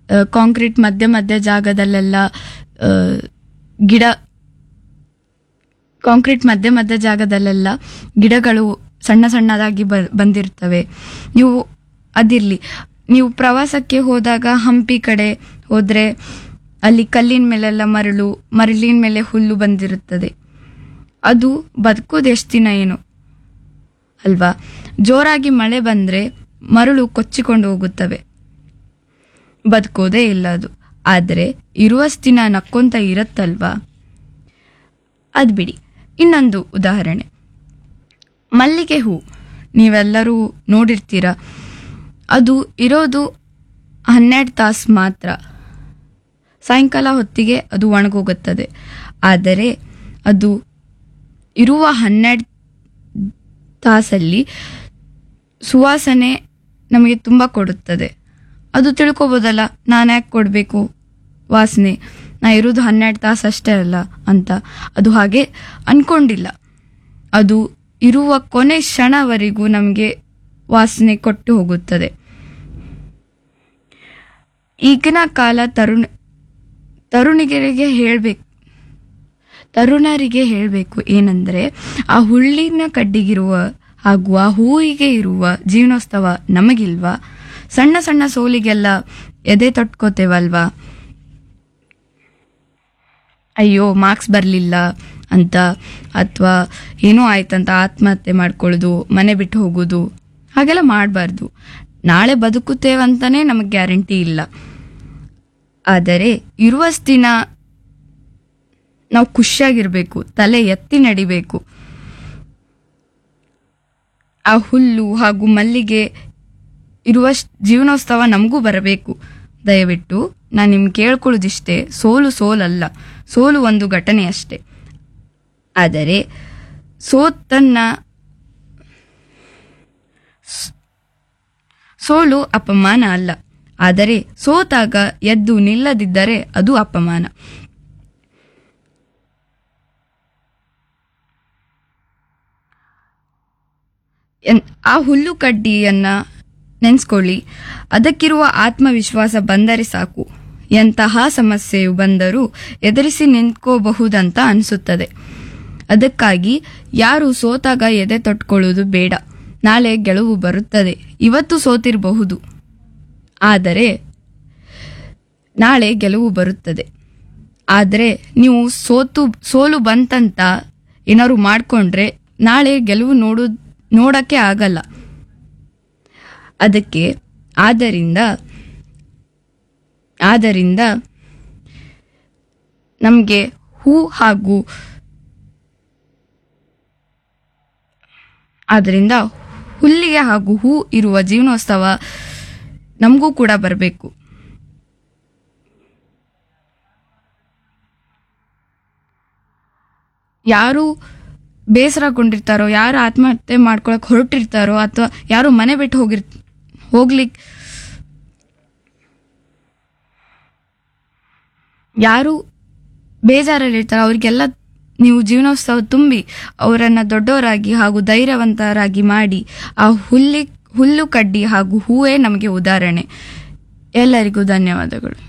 concrete ಮಧ್ಯ ಮಧ್ಯ ಜಾಗದಲ್ಲೆಲ್ಲ ಆ, ಗಿಡ ಕಾಂಕ್ರೀಟ್ ಮಧ್ಯ ಮಧ್ಯ ಜಾಗದಲ್ಲೆಲ್ಲ ಗಿಡಗಳು ಸಣ್ಣ ಸಣ್ಣದಾಗಿ ಬ ಬಂದಿರ್ತವೆ ನೀವು ಅದಿರಲಿ ನೀವು ಪ್ರವಾಸಕ್ಕೆ ಹೋದಾಗ ಹಂಪಿ ಕಡೆ ಹೋದರೆ ಅಲ್ಲಿ ಕಲ್ಲಿನ ಮೇಲೆಲ್ಲ ಮರಳು ಮರಳಿನ ಮೇಲೆ ಹುಲ್ಲು ಬಂದಿರುತ್ತದೆ ಅದು ಬದುಕೋದು ಎಷ್ಟು ದಿನ ಏನು ಅಲ್ವಾ ಜೋರಾಗಿ ಮಳೆ ಬಂದರೆ ಮರಳು ಕೊಚ್ಚಿಕೊಂಡು ಹೋಗುತ್ತವೆ ಬದುಕೋದೇ ಇಲ್ಲ ಅದು ಆದರೆ ಇರುವಷ್ಟು ದಿನ ನಕ್ಕೊಂತ ಇರತ್ತಲ್ವಾ ಅದು ಬಿಡಿ ಇನ್ನೊಂದು ಉದಾಹರಣೆ ಮಲ್ಲಿಗೆ ಹೂ ನೀವೆಲ್ಲರೂ ನೋಡಿರ್ತೀರ ಅದು ಇರೋದು ಹನ್ನೆರಡು ತಾಸು ಮಾತ್ರ ಸಾಯಂಕಾಲ ಹೊತ್ತಿಗೆ ಅದು ಒಣಗೋಗುತ್ತದೆ ಆದರೆ ಅದು ಇರುವ ಹನ್ನೆರಡು ತಾಸಲ್ಲಿ ಸುವಾಸನೆ ನಮಗೆ ತುಂಬ ಕೊಡುತ್ತದೆ ಅದು ತಿಳ್ಕೊಬೋದಲ್ಲ ನಾನು ಯಾಕೆ ಕೊಡಬೇಕು ವಾಸನೆ ನಾ ಇರೋದು ಹನ್ನೆರಡು ತಾಸು ಅಷ್ಟೇ ಅಲ್ಲ ಅಂತ ಅದು ಹಾಗೆ ಅನ್ಕೊಂಡಿಲ್ಲ ಅದು ಇರುವ ಕೊನೆ ಕ್ಷಣವರೆಗೂ ನಮಗೆ ವಾಸನೆ ಕೊಟ್ಟು ಹೋಗುತ್ತದೆ ಈಗಿನ ಕಾಲ ತರುಣ ತರುಣಿಗರಿಗೆ ಹೇಳಬೇಕು ತರುಣರಿಗೆ ಹೇಳಬೇಕು ಏನಂದ್ರೆ ಆ ಹುಳ್ಳಿನ ಕಡ್ಡಿಗಿರುವ ಹಾಗೂ ಆ ಹೂವಿಗೆ ಇರುವ ಜೀವನೋತ್ಸವ ನಮಗಿಲ್ವಾ ಸಣ್ಣ ಸಣ್ಣ ಸೋಲಿಗೆಲ್ಲ ಎದೆ ತೊಟ್ಕೋತೇವಲ್ವಾ ಅಯ್ಯೋ ಮಾರ್ಕ್ಸ್ ಬರಲಿಲ್ಲ ಅಂತ ಅಥವಾ ಏನೋ ಆಯ್ತಂತ ಆತ್ಮಹತ್ಯೆ ಮಾಡ್ಕೊಳ್ಳೋದು ಮನೆ ಬಿಟ್ಟು ಹೋಗೋದು ಹಾಗೆಲ್ಲ ಮಾಡಬಾರ್ದು ನಾಳೆ ಬದುಕುತ್ತೇವಂತಾನೆ ನಮಗೆ ಗ್ಯಾರಂಟಿ ಇಲ್ಲ ಆದರೆ ಇರುವಷ್ಟು ದಿನ ನಾವು ಖುಷಿಯಾಗಿರ್ಬೇಕು ತಲೆ ಎತ್ತಿ ನಡಿಬೇಕು ಆ ಹುಲ್ಲು ಹಾಗೂ ಮಲ್ಲಿಗೆ ಇರುವ ಜೀವನೋತ್ಸವ ನಮಗೂ ಬರಬೇಕು ದಯವಿಟ್ಟು ನಾನು ನಿಮ್ಗೆ ಕೇಳ್ಕೊಳ್ಳೋದಿಷ್ಟೇ ಸೋಲು ಸೋಲಲ್ಲ ಸೋಲು ಒಂದು ಘಟನೆ ಅಷ್ಟೇ ಆದರೆ ಸೋತನ್ನ ಸ್- ಸೋಲು ಅಪಮಾನ ಅಲ್ಲ ಆದರೆ ಸೋತಾಗ ಎದ್ದು ನಿಲ್ಲದಿದ್ದರೆ ಅದು ಅಪಮಾನ ಎನ್- ಆ ಹುಲ್ಲು ಕಡ್ಡಿಯನ್ನ ನೆನೆಸ್ಕೊಳ್ಳಿ ಅದಕ್ಕಿರುವ ಆತ್ಮವಿಶ್ವಾಸ ಬಂದರೆ ಸಾಕು ಎಂತಹ ಸಮಸ್ಯೆಯು ಬಂದರೂ ಎದುರಿಸಿ ನಿಂತ್ಕೋಬಹುದಂತ ಅನಿಸುತ್ತದೆ ಅದಕ್ಕಾಗಿ ಯಾರು ಸೋತಾಗ ಎದೆ ತೊಟ್ಕೊಳ್ಳೋದು ಬೇಡ ನಾಳೆ ಗೆಲುವು ಬರುತ್ತದೆ ಇವತ್ತು ಸೋತಿರಬಹುದು ಆದರೆ ನಾಳೆ ಗೆಲುವು ಬರುತ್ತದೆ ಆದರೆ ನೀವು ಸೋತು ಸೋಲು ಬಂತಂತ ಏನಾದ್ರು ಮಾಡಿಕೊಂಡ್ರೆ ನಾಳೆ ಗೆಲುವು ನೋಡು ನೋಡಕ್ಕೆ ಆಗಲ್ಲ ಅದಕ್ಕೆ ಆದ್ದರಿಂದ ಆದ್ದರಿಂದ ನಮಗೆ ಹೂ ಹಾಗೂ ಆದ್ದರಿಂದ ಹುಲ್ಲಿಗೆ ಹಾಗೂ ಹೂ ಇರುವ ಜೀವನೋತ್ಸವ ನಮಗೂ ಕೂಡ ಬರಬೇಕು ಯಾರು ಬೇಸರಗೊಂಡಿರ್ತಾರೋ ಯಾರು ಆತ್ಮಹತ್ಯೆ ಮಾಡ್ಕೊಳಕ್ ಹೊರಟಿರ್ತಾರೋ ಅಥವಾ ಯಾರು ಮನೆ ಬಿಟ್ಟು ಹೋಗಿರ್ ಹೋಗ್ಲಿಕ್ಕೆ ಯಾರು ಬೇಜಾರಲ್ಲಿರ್ತಾರೋ ಅವ್ರಿಗೆಲ್ಲ ನೀವು ಜೀವನೋತ್ಸವ ತುಂಬಿ ಅವರನ್ನ ದೊಡ್ಡವರಾಗಿ ಹಾಗೂ ಧೈರ್ಯವಂತರಾಗಿ ಮಾಡಿ ಆ ಹುಲ್ಲಿ ಹುಲ್ಲು ಕಡ್ಡಿ ಹಾಗೂ ಹೂವೇ ನಮಗೆ ಉದಾಹರಣೆ ಎಲ್ಲರಿಗೂ ಧನ್ಯವಾದಗಳು